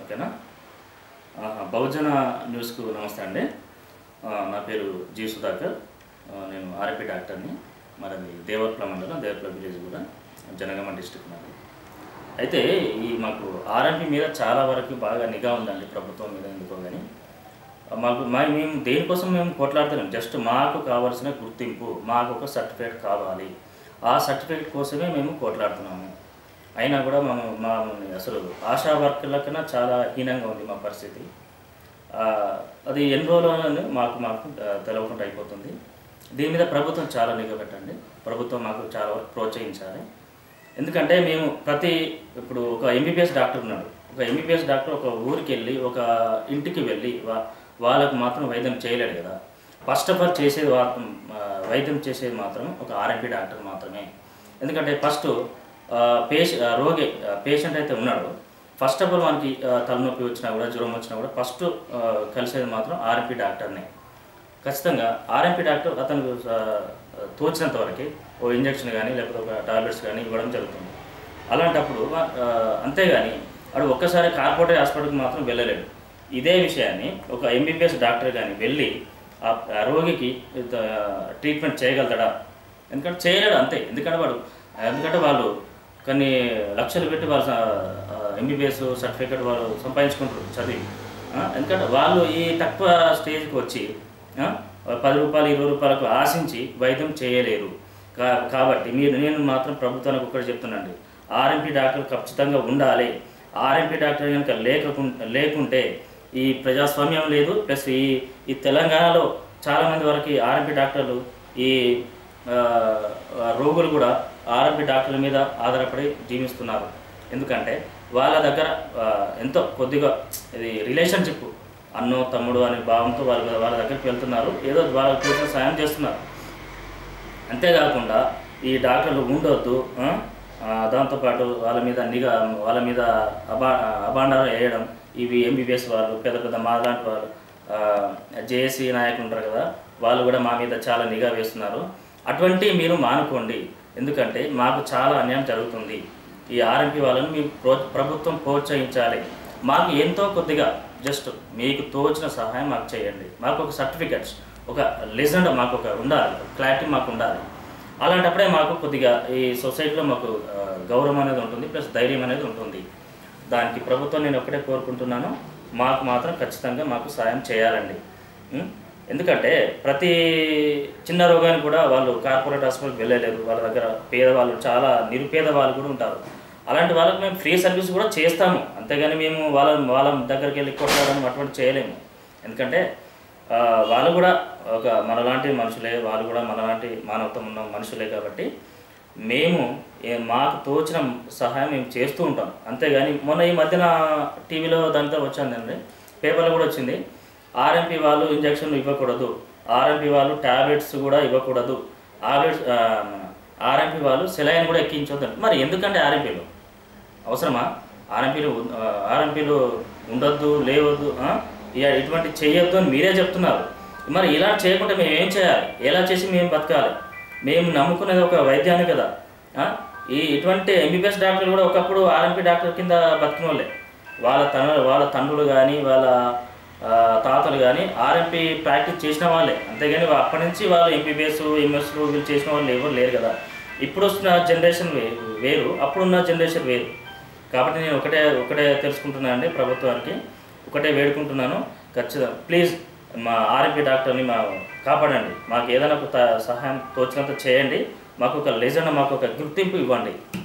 ఓకేనా ఆహా, బహుజన న్యూస్కు నమస్తే అండి ఆ, నా పేరు జి సుధాకర్ ఆ, నేను ఆర్ఎపి డాక్టర్ని మరి అది దేవర్పల మండలం దేవర్పల విలేజ్ కూడా జనగామ డిస్టిక్ నాది అయితే ఈ మాకు ఆర్ఎంపి మీద చాలా వరకు బాగా నిఘా ఉందండి ప్రభుత్వం మీద ఎందుకో కానీ మాకు మా మేము దేనికోసం మేము కొట్లాడుతున్నాం జస్ట్ మాకు కావాల్సిన గుర్తింపు మాకు ఒక సర్టిఫికేట్ కావాలి ఆ సర్టిఫికేట్ కోసమే మేము కొట్లాడుతున్నాము అయినా కూడా మనం మా అసలు ఆశా వర్కర్ల కన్నా చాలా హీనంగా ఉంది మా పరిస్థితి ఆ, అది ఎన్ని రోజులు అని మాకు మాకు ఆ, తెలవకుండా అయిపోతుంది దీని మీద ప్రభుత్వం చాలా నిఘా పెట్టండి ప్రభుత్వం మాకు చాలా వరకు ప్రోత్సహించాలి ఎందుకంటే మేము ప్రతి ఇప్పుడు ఒక ఎంబీబీఎస్ డాక్టర్ ఉన్నాడు ఒక ఎంబీబీఎస్ డాక్టర్ ఒక ఊరికి వెళ్ళి ఒక ఇంటికి వెళ్ళి వా వాళ్ళకు మాత్రం వైద్యం చేయలేడు కదా ఫస్ట్ ఆఫ్ ఆల్ చేసేది వా- ఆ, వైద్యం చేసేది మాత్రం ఒక ఆర్ఎంపీ డాక్టర్ మాత్రమే ఎందుకంటే ఫస్ట్ పేష ఆ, రోగి పేషెంట్ అయితే ఉన్నాడో ఫస్ట్ ఆఫ్ ఆల్ మనకి ఆ, తలనొప్పి వచ్చినా కూడా జ్వరం వచ్చినా కూడా ఫస్ట్ ఆ, కలిసేది మాత్రం ఆర్ఎంపీ డాక్టర్నే ఖచ్చితంగా ఆర్ఎంపీ డాక్టర్ అతనికి ఆ, తోచినంత వరకు ఓ ఇంజక్షన్ కానీ లేకపోతే ఒక టాబ్లెట్స్ కానీ ఇవ్వడం జరుగుతుంది అలాంటప్పుడు ఆ, అంతేగాని వాడు ఒక్కసారి కార్పొరేట్ హాస్పిటల్కి మాత్రం వెళ్ళలేడు ఇదే విషయాన్ని ఒక ఎంబీబీఎస్ డాక్టర్ కానీ వెళ్ళి ఆ ఆ రోగికి ఆ, ట్రీట్మెంట్ చేయగలుగుతాడా ఎందుకంటే చేయలేడు అంతే ఎందుకంటే వాడు ఎందుకంటే వాళ్ళు కొన్ని లక్షలు పెట్టి వాళ్ళు ఎంబీబీఎస్ సర్టిఫికేట్ వాళ్ళు సంపాదించుకుంటారు చదివి ఆ, ఎందుకంటే వాళ్ళు ఈ తక్కువ స్టేజ్కి వచ్చి ఆ, పది రూపాయలు ఇరవై రూపాయలకు ఆశించి వైద్యం చేయలేరు కా కాబట్టి మీరు నేను మాత్రం ప్రభుత్వానికి ఒకటి చెప్తున్నాండి ఆర్ఎంపీ డాక్టర్ ఖచ్చితంగా ఉండాలి ఆర్ఎంపీ డాక్టర్ కనుక లేకకు లేకుంటే ఈ ప్రజాస్వామ్యం లేదు ప్లస్ ఈ ఈ తెలంగాణలో చాలామంది వరకు ఆర్ఎంపీ డాక్టర్లు ఈ ఆ, ఆ, రోగులు కూడా ఆర్ఎంపీ డాక్టర్ల మీద ఆధారపడి జీవిస్తున్నారు ఎందుకంటే వాళ్ళ దగ్గర ఆ, ఎంతో కొద్దిగా ఇది రిలేషన్షిప్ అన్నో తమ్ముడు అనే భావంతో వాళ్ళ వాళ్ళ దగ్గరికి వెళ్తున్నారు ఏదో వాళ్ళకి తోచిన సాయం చేస్తున్నారు అంతేకాకుండా ఈ డాక్టర్లు ఉండొద్దు ఆ? ఆ, దాంతోపాటు వాళ్ళ మీద నిఘా వాళ్ళ మీద అబా అబాండాలు వేయడం ఇవి ఎంబీబీఎస్ వాళ్ళు పెద్ద పెద్ద మా లాంటి వాళ్ళు జేఏసీ నాయకులు ఉంటారు కదా వాళ్ళు కూడా మా మీద చాలా నిఘా వేస్తున్నారు అటువంటి మీరు మానుకోండి ఎందుకంటే మాకు చాలా అన్యాయం జరుగుతుంది ఈ ఆర్ఎంపీ వాళ్ళని మీ ప్రో ప్రభుత్వం ప్రోత్సహించాలి మాకు ఎంతో కొద్దిగా జస్ట్ మీకు తోచిన సహాయం మాకు చేయండి మాకు ఒక సర్టిఫికెట్స్ ఒక లెజెండ్ మాకు ఒక ఉండాలి క్లారిటీ మాకు ఉండాలి అలాంటప్పుడే మాకు కొద్దిగా ఈ సొసైటీలో మాకు ఆ, గౌరవం అనేది ఉంటుంది ప్లస్ ధైర్యం అనేది ఉంటుంది దానికి ప్రభుత్వం నేను ఒకటే కోరుకుంటున్నాను మాకు మాత్రం ఖచ్చితంగా మాకు సాయం చేయాలండి ఉం? ఎందుకంటే ప్రతి చిన్న రోగానికి కూడా వాళ్ళు కార్పొరేట్ హాస్పిటల్కి వెళ్ళలేరు వాళ్ళ దగ్గర పేదవాళ్ళు చాలా నిరుపేద వాళ్ళు కూడా ఉంటారు అలాంటి వాళ్ళకి మేము ఫ్రీ సర్వీస్ కూడా చేస్తాము అంతేగాని మేము వాళ్ళ వాళ్ళ దగ్గరికి వెళ్ళి కొట్టడం అటువంటి చేయలేము ఎందుకంటే ఆ, వాళ్ళు కూడా ఒక మనలాంటి మనుషులే వాళ్ళు కూడా మనలాంటి మానవత్వం ఉన్న మనుషులే కాబట్టి మేము ఏ- మాకు తోచిన సహాయం మేము చేస్తూ ఉంటాం అంతేగాని మొన్న ఈ మధ్యన టీవీలో దాంతో వచ్చిందండి పేపర్లో కూడా వచ్చింది ఆర్ఎంపీ వాళ్ళు ఇంజక్షన్లు ఇవ్వకూడదు ఆర్ఎంపీ వాళ్ళు ట్యాబ్లెట్స్ కూడా ఇవ్వకూడదు ఆర్ఎస్ ఆర్ఎంపీ వాళ్ళు సెలైన్ కూడా ఎక్కించొద్దు మరి ఎందుకంటే ఆర్ఎంపీలు అవసరమా ఆర్ఎంపీలు ఆర్ఎంపీలు ఉండొద్దు లేవద్దు ఆ? ఇ- ఇటువంటి చేయొద్దు అని మీరే చెప్తున్నారు మరి ఇలా చేయకుండా మేము ఏం చేయాలి ఎలా చేసి మేము బతకాలి మేము నమ్ముకునేది ఒక వైద్యాన్ని కదా ఆ? ఈ ఇటువంటి ఎంబీబీఎస్ డాక్టర్లు కూడా ఒకప్పుడు ఆర్ఎంపీ డాక్టర్ కింద బతికిన వాళ్ళే వాళ్ళ తన వాళ్ళ తండ్రులు కానీ వాళ్ళ ఆ, తాతలు కానీ ఆర్ఎంపీ ప్రాక్టీస్ చేసిన వాళ్ళే అంతేగాని వా- అప్పటి నుంచి వాళ్ళు ఎంబీబీఎస్ ఎంఎస్లు వీళ్ళు చేసిన వాళ్ళు ఎవరు లేరు కదా ఇప్పుడు వస్తున్న జనరేషన్ వే- వేరు అప్పుడున్న జనరేషన్ వేరు కాబట్టి నేను ఒకటే ఒకటే తెలుసుకుంటున్నాను అండి ప్రభుత్వానికి ఒకటే వేడుకుంటున్నాను ఖచ్చితంగా ప్లీజ్ మా ఆర్ఎంపీ డాక్టర్ని మా కాపాడండి మాకు ఏదైనా ఒక త- సహాయం తోచినంత చేయండి మాకు ఒక లెజెండ్ మాకు ఒక గుర్తింపు ఇవ్వండి